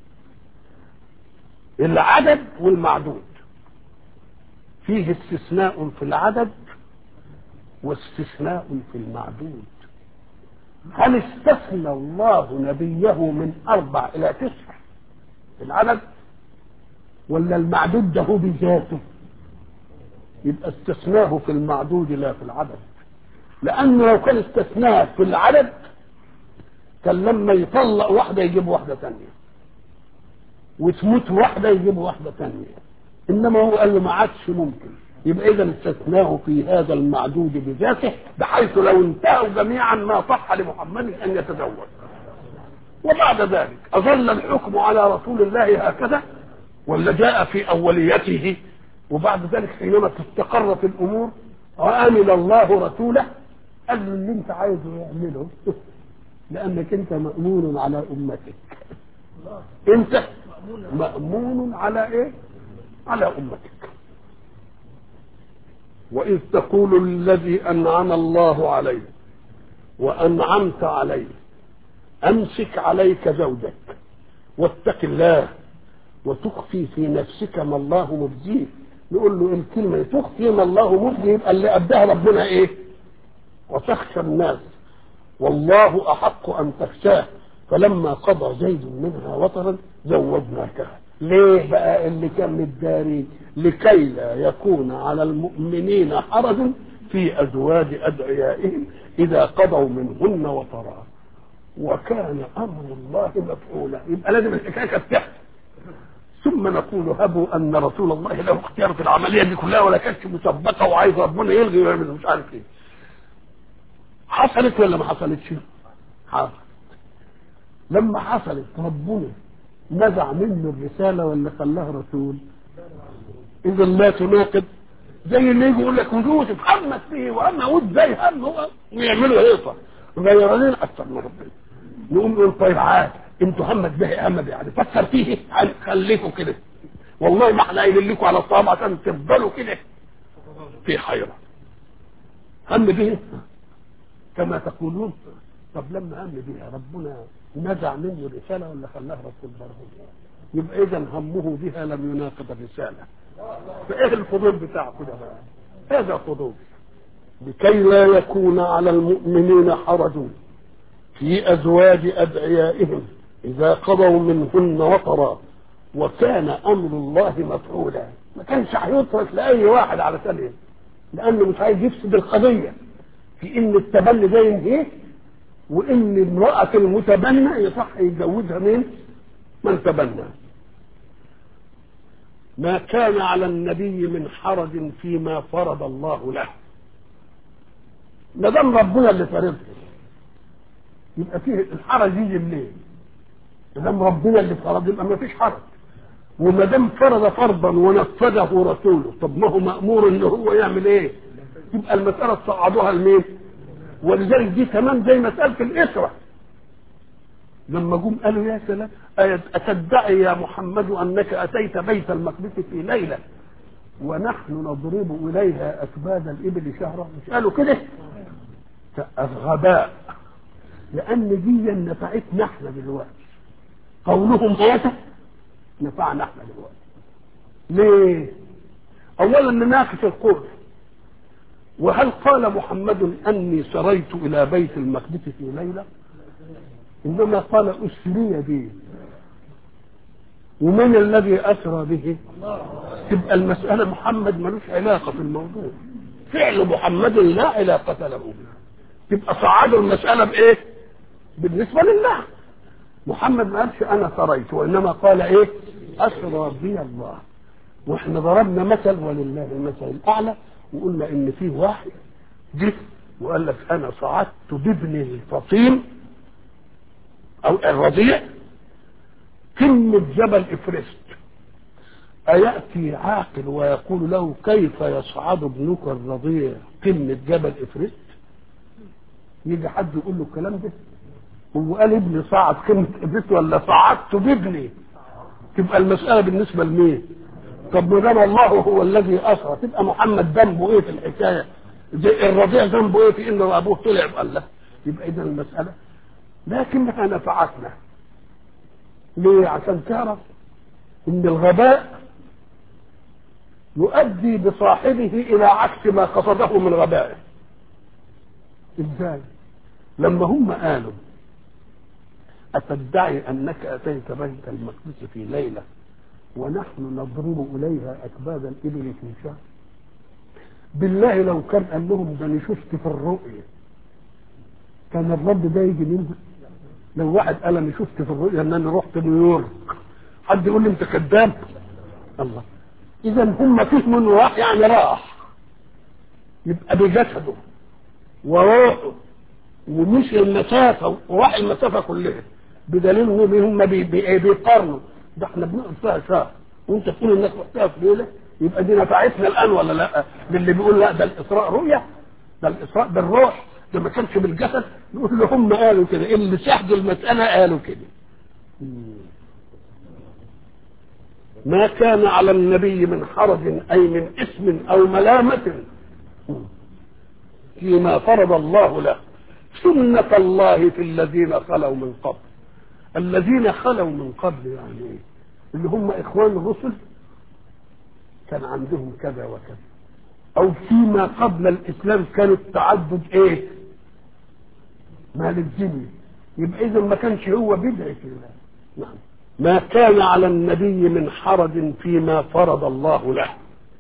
العدد والمعدود فيه استثناء في العدد واستثناء في المعدود هل استثنى الله نبيه من اربع الى تسع في العدد ولا المعدود ده هو بذاته يبقى استثناه في المعدود لا في العدد لانه لو كان استثناه في العدد كان لما يطلق واحده يجيب واحده ثانيه وتموت واحده يجيب واحده ثانيه انما هو قال له ما عادش ممكن يبقى اذا استثناه في هذا المعدود بذاته بحيث لو انتهوا جميعا ما صح لمحمد ان يتزوج وبعد ذلك اظل الحكم على رسول الله هكذا ولا جاء في اوليته وبعد ذلك حينما استقرت الامور وامن الله رسوله قال له اللي انت عايزه يعمله لانك انت مامون على امتك انت مامون على ايه على امتك واذ تقول الذي انعم الله عليه وانعمت عليه امسك عليك زوجك واتق الله وتخفي في نفسك ما الله مبديه نقول له الكلمه تخفي ما الله مبديه يبقى اللي ابداها ربنا ايه وتخشى الناس والله احق ان تخشاه فلما قضى زيد منها وطرا زوجناكها ليه بقى اللي كان متداري لكي لا يكون على المؤمنين حرج في ازواج ادعيائهم اذا قضوا منهن وطرا وكان امر الله مفعولا يبقى لازم الحكايه كانت تحصل ثم نقول هبوا ان رسول الله له اختيار في العمليه دي كلها ولا كانتش مسبقه وعايز ربنا يلغي ويعمل مش عارف ايه حصلت ولا ما حصلتش؟ حصلت لما حصلت ربنا نزع منه الرسالة ولا خلاه رسول إذا لا تناقض زي اللي يجي يقول لك وجوه تتحمس فيه وأما ود زي هم هو ويعملوا هيصة غيرانين أكثر من ربنا نقوم نقول طيب عاد انتوا همك به همك يعني فكر فيه خليكوا كده والله ما احنا قايلين لكم على الصواب عشان تفضلوا كده في حيرة هم به كما تقولون طب لما هم بها ربنا نزع منه رساله ولا خلاه رسول برضه يبقى اذا همه بها لم يناقض الرساله فايه الفضول بتاعه كده بقى هذا فضول لكي لا يكون على المؤمنين حرج في ازواج ادعيائهم اذا قضوا منهن وطرا وكان امر الله مفعولا ما كانش هيترك لاي واحد على سبيل لانه مش عايز يفسد القضيه في ان التبني ده ينهيه وان امراه المتبنى يصح يتجوزها مين؟ من تبنى ما كان على النبي من حرج فيما فرض الله له ما دام ربنا اللي فرضه يبقى فيه الحرج يجي منين؟ ما دام ربنا اللي فرض يبقى ما فيش حرج وما دام فرض فرضا ونفذه رسوله طب ما هو مامور ان هو يعمل ايه؟ يبقى المساله تصعدوها لمين؟ ولذلك دي كمان زي مساله الاسره لما جم قالوا يا سلام أتدعي يا محمد أنك أتيت بيت المقدس في ليلة ونحن نضرب إليها أكباد الإبل شهرا مش قالوا كده غباء لأن دي نفعتنا احنا دلوقتي قولهم هذا نفعنا احنا دلوقتي ليه؟ أولا نناقش القول وهل قال محمد أني سريت إلى بيت المقدس في ليلة؟ إنما قال أسري به ومن الذي أسرى به تبقى المسألة محمد ملوش علاقة في الموضوع فعل محمد لا علاقة له به تبقى صعدوا المسألة بإيه بالنسبة لله محمد ما قالش أنا سريت وإنما قال إيه أسرى بي الله وإحنا ضربنا مثل ولله المثل الأعلى وقلنا إن في واحد جه وقال لك أنا صعدت بابني الفطيم او الرضيع قمة جبل افرست اياتي عاقل ويقول له كيف يصعد ابنك الرضيع قمة جبل افرست يجي حد يقول له الكلام ده هو قال ابني صعد قمة افرست ولا صعدت بابني تبقى المسألة بالنسبة لمين طب ما دام الله هو الذي اسرى تبقى محمد ذنبه ايه في الحكاية زي الرضيع ذنبه ايه في انه ابوه طلع قال له يبقى اذا المسألة لكنها نفعتنا ليه عشان تعرف ان الغباء يؤدي بصاحبه الى عكس ما قصده من غبائه ازاي لما هم قالوا أتدعي أنك أتيت بيت المقدس في ليلة ونحن نضرب إليها أكباد الإبل في شهر بالله لو كان قال لهم ده أنا شفت في الرؤيا كان الرد ده يجي منه لو واحد قال انا شفت في الرؤيا ان انا رحت نيويورك حد يقول لي انت كذاب الله اذا هم فهموا انه راح يعني راح يبقى بجسده وروحه ومشي المسافه وراح المسافه كلها بدليل ان هم بي بي بيقارنوا ده احنا بنقعد فيها شهر وانت تقول الناس رحتها في ليله يبقى دي نفعتنا الان ولا لا؟ اللي بيقول لا ده الاسراء رؤيه ده الاسراء بالروح ده ما كانش بالجسد نقول له هم قالوا كده اللي شاهدوا المسألة قالوا كده ما كان على النبي من حرج أي من اسم أو ملامة فيما فرض الله له سنة الله في الذين خلوا من قبل الذين خلوا من قبل يعني ايه اللي هم اخوان الرسل كان عندهم كذا وكذا او فيما قبل الاسلام كان التعدد ايه مال الدنيا يبقى اذا ما كانش هو بدعة الله نعم ما كان على النبي من حرج فيما فرض الله له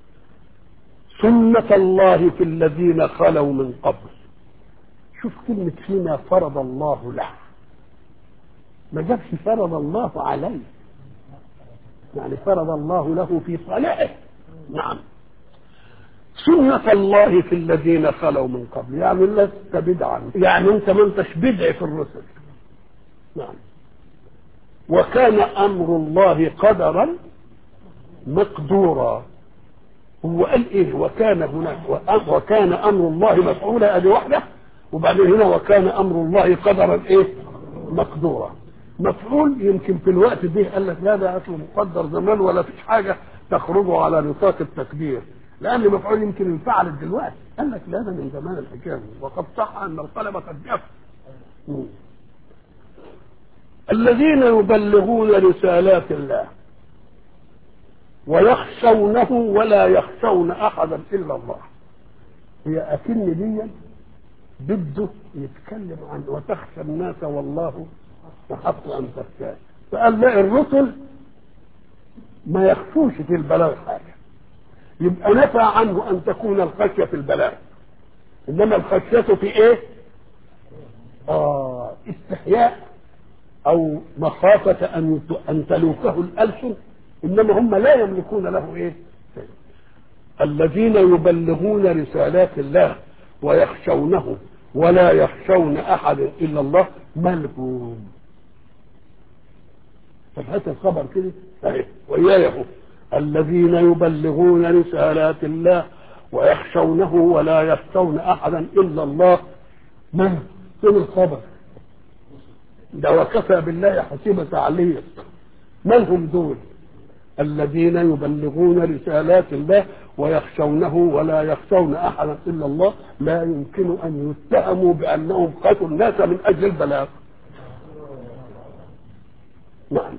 سنة الله في الذين خلوا من قبل شوف كلمة فيما فرض الله له ما جابش فرض الله عليه يعني فرض الله له في صالحه نعم سنة الله في الذين خلوا من قبل يعني لست بدعا يعني انت ما انتش بدع في الرسل نعم وكان امر الله قدرا مقدورا هو قال ايه وكان هناك وكان امر الله مفعولا ادي واحده وبعدين هنا وكان امر الله قدرا ايه مقدورا مفعول يمكن في الوقت ده قال لك لا ده اصله مقدر زمان ولا فيش حاجه تخرج على نطاق التكبير لان مفعول يمكن انفعلت دلوقتي قال لك لا ده من زمان الحكايه وقد صح ان القلم قد جف الذين يبلغون رسالات الله ويخشونه ولا يخشون احدا الا الله هي اكن دي بده يتكلم عن وتخشى الناس والله احق ان تخشاه فقال لا الرسل ما يخفوش في البلاغ حاجه يبقى نفى عنه ان تكون الخشيه في البلاغ انما الخشيه في ايه اه استحياء او مخافه ان ان تلوكه الالسن انما هم لا يملكون له ايه الذين يبلغون رسالات الله ويخشونه ولا يخشون احدا الا الله ملكهم طب هات الخبر كده اهي وياي اهو الذين يبلغون رسالات الله ويخشونه ولا يخشون احدا الا الله من فين الخبر ده وكفى بالله حسيبة عليه من هم دول الذين يبلغون رسالات الله ويخشونه ولا يخشون احدا الا الله لا يمكن ان يتهموا بانهم قتلوا الناس من اجل البلاغ نعم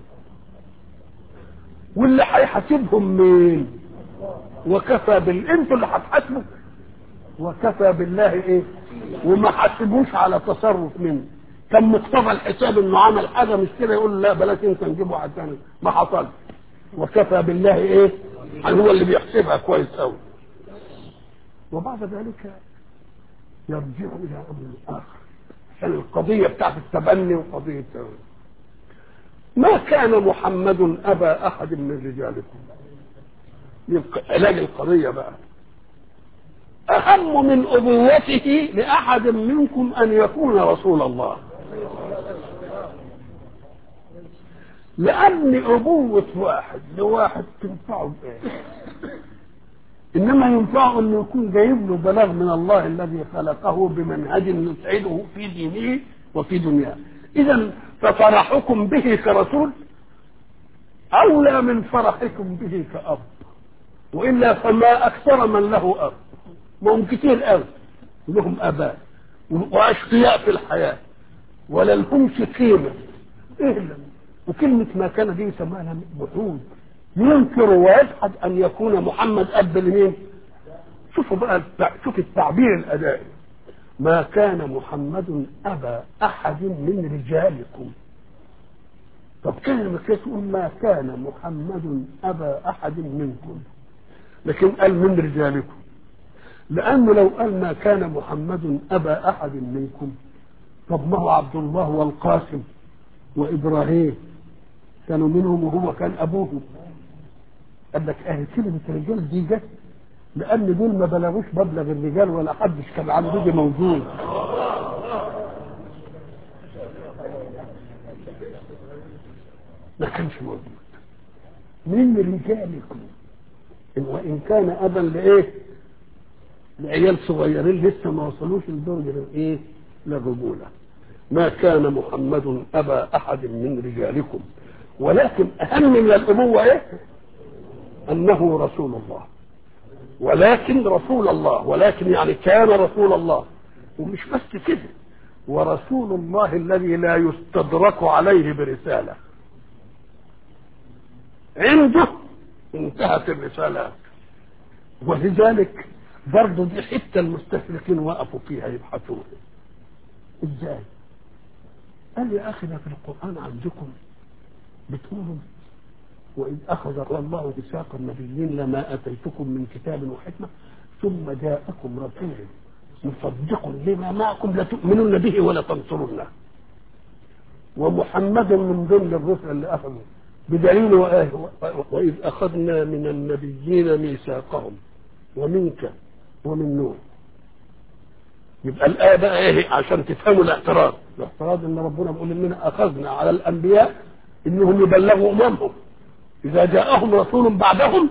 واللي هيحاسبهم مين وكفى بال انتوا اللي هتحاسبوا وكفى بالله ايه وما حاسبوش على تصرف منه كان مقتضى الحساب انه عمل حاجه مش كده يقول لا بلاش انت نجيب واحد ثاني ما حصلش وكفى بالله ايه هو اللي بيحسبها كويس قوي وبعد ذلك يرجع الى امر اخر عشان القضيه بتاعت التبني وقضيه التبني. ما كان محمد ابا احد من رجالكم علاج القضيه بقى اهم من ابوته لاحد منكم ان يكون رسول الله لأن أبوة واحد لواحد تنفعه بإيه؟ إنما ينفعه أنه يكون جايب له بلاغ من الله الذي خلقه بمنهج يسعده في دينه وفي دنياه. إذا ففرحكم به كرسول أولى من فرحكم به كأب. وإلا فما أكثر من له أب. ما هم كتير قوي لهم آباء وأشقياء في الحياة ولا لهمش قيمة. إيه لما وكلمة ما كان دي يسمونها بحوث ينكر ويجحد أن يكون محمد أب لمين؟ شوفوا بقى التع... شوف التعبير الأدائي ما كان محمد أبا أحد من رجالكم طب كلمة كده تقول ما كان محمد أبا أحد منكم لكن قال من رجالكم لأنه لو قال ما كان محمد أبا أحد منكم طب ما هو عبد الله والقاسم وابراهيم كانوا منهم وهو كان ابوهم قال لك اهي كلمه الرجال دي جت لان دول ما بلغوش مبلغ الرجال ولا حدش كان عنده دي موجود ما كانش موجود من رجالكم إن وان كان ابا لايه لعيال صغيرين لسه ما وصلوش لدرجه الايه للرجوله ما كان محمد أبا أحد من رجالكم ولكن أهم من الأبوة إيه؟ أنه رسول الله ولكن رسول الله ولكن يعني كان رسول الله ومش بس كده ورسول الله الذي لا يستدرك عليه برسالة عنده انتهت الرسالات ولذلك برضه دي حتة المستشرقين وقفوا فيها يبحثون ازاي قال يا اخي ده في القران عندكم بتقولوا واذ اخذ الله ميثاق النبيين لما اتيتكم من كتاب وحكمه ثم جاءكم رسول مصدق لما معكم لتؤمنون به ولا تنصرونه ومحمد من ضمن الرسل اللي اخذوا بدليل واذ اخذنا من النبيين ميثاقهم ومنك ومن نوح يبقى الآية بقى إيه عشان تفهموا الاعتراض الاعتراض إن ربنا بيقول إننا أخذنا على الأنبياء إنهم يبلغوا أممهم إذا جاءهم رسول بعدهم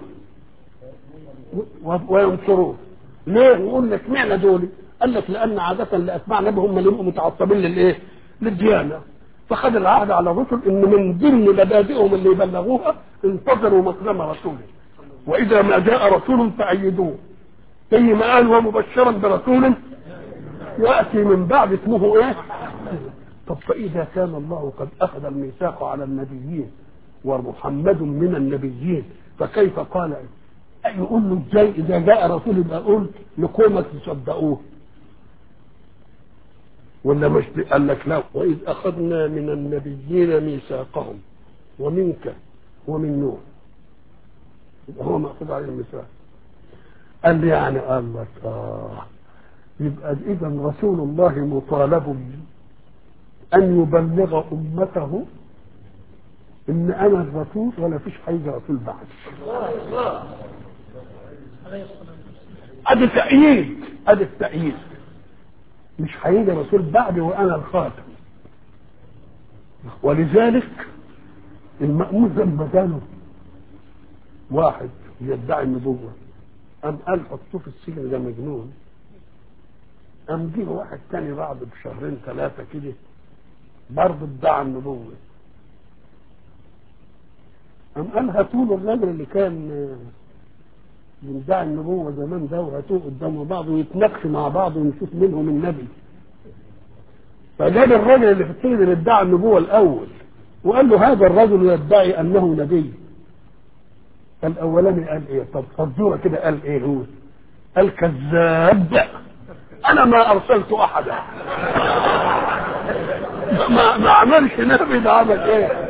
وينصروه ليه يقول لك معنى دول قال لك لأن عادة لأتباع النبي هم اللي يبقوا متعصبين للإيه للديانة فخد العهد على الرسل إن من ضمن مبادئهم اللي يبلغوها انتظروا مقدم رسوله وإذا ما جاء رسول فأيدوه زي ما قال ومبشرا برسول ياتي من بعد اسمه ايه طب فإذا كان الله قد أخذ الميثاق على النبيين ومحمد من النبيين فكيف قال يقول له ازاي اذا جاء رسول يبقى قول لقومك تصدقوه ولا مش قال لك لا واذ اخذنا من النبيين ميثاقهم ومنك ومن نوح يبقى هو ماخوذ عليه الميثاق قال لي يعني قال لك اه يبقى اذا رسول الله مطالب ان يبلغ امته ان انا الرسول ولا فيش هيجي رسول بعد ادي تأييد ادي التأييد مش هيجي رسول بعدي وانا الخاتم ولذلك المأمون لما جاله واحد يدعي النبوة قام قال حطوه في السجن ده مجنون قام جه واحد تاني بعد بشهرين ثلاثة كده برضه ادعى النبوة قام قال هاتوا له الراجل اللي كان بيدعي النبوة زمان ده وهاتوه قدام بعض ويتناقشوا مع بعض ونشوف منهم النبي فجاب الراجل اللي في السجن اللي ادعى النبوة الأول وقال له هذا الرجل يدعي أنه نبي الأولاني قال إيه طب فزورة كده قال إيه هو قال كذاب أنا ما أرسلت أحدا ما, ما عملش نبي ده عمل إيه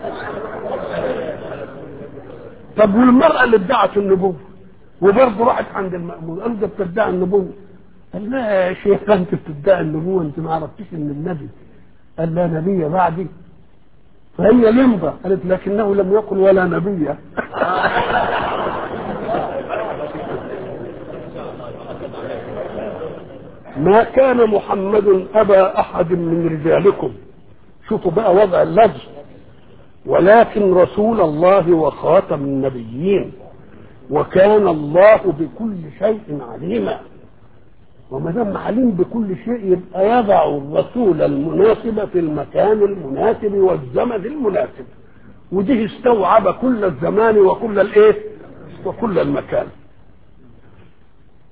طب والمرأة اللي ادعت النبوة وبرضه راحت عند المأمون قال ده بتدعي النبوة قال لا يا شيخ انت بتدعي النبوة انت ما عرفتيش ان النبي قال لا نبي بعدي فهي لمضة قالت لكنه لم يقل ولا نبي ما كان محمد أبا أحد من رجالكم شوفوا بقى وضع اللفظ ولكن رسول الله وخاتم النبيين وكان الله بكل شيء عليما وما دام عليم بكل شيء يبقى يضع الرسول المناسب في المكان المناسب والزمن المناسب ودي استوعب كل الزمان وكل الايه وكل المكان